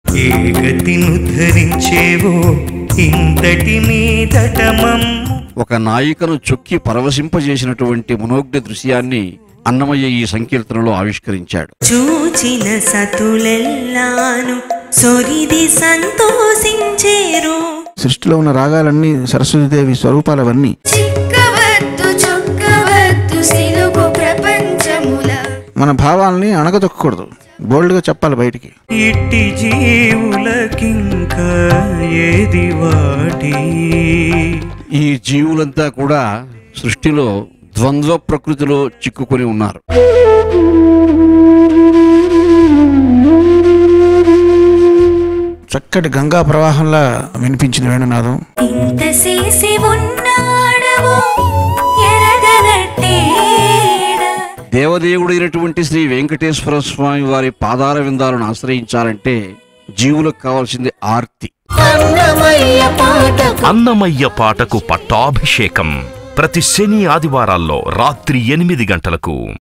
ఏ గతిను ధరించేవో ఇంతటి మీదటమమ్ము ఒక నాయికను చొక్కి పరవశింపజేసినటువంటి మనోజ్ఞ దృశ్యాన్ని అన్నమయ్య ఈ సంకీర్తనలో ఆవిష్కరించాడు చూచిన సతులెల్లాను సొరిది సంతోషించేరు సృష్టిలో ఉన్న రాగాలన్నీ సరస్వతీదేవి స్వరూపాలవన్నీ చిక్కవద్దు చొక్కవద్దు సిలుగు ప్రపంచముల మన భావాల్ని అణగదొక్కకూడదు బోల్డ్గా చెప్పాలి బయటికి ఇట్టి జీవులకింక ఏది వాటి ఈ జీవులంతా కూడా సృష్టిలో ద్వంద్వ ప్రకృతిలో చిక్కుకొని ఉన్నారు చక్కటి గంగా ప్రవాహంలా వినిపించింది వేణునాదం ఇంత చేసి ఉన్నాడవో ఎరగనట్టేడ దేవదేవుడైనటువంటి శ్రీ వెంకటేశ్వర స్వామి వారి పాదార విందాలను ఆశ్రయించాలంటే జీవులకు కావాల్సింది ఆర్తి అన్నమయ్య పాటకు పట్టాభిషేకం ప్రతి శని ఆదివారాల్లో రాత్రి ఎనిమిది గంటలకు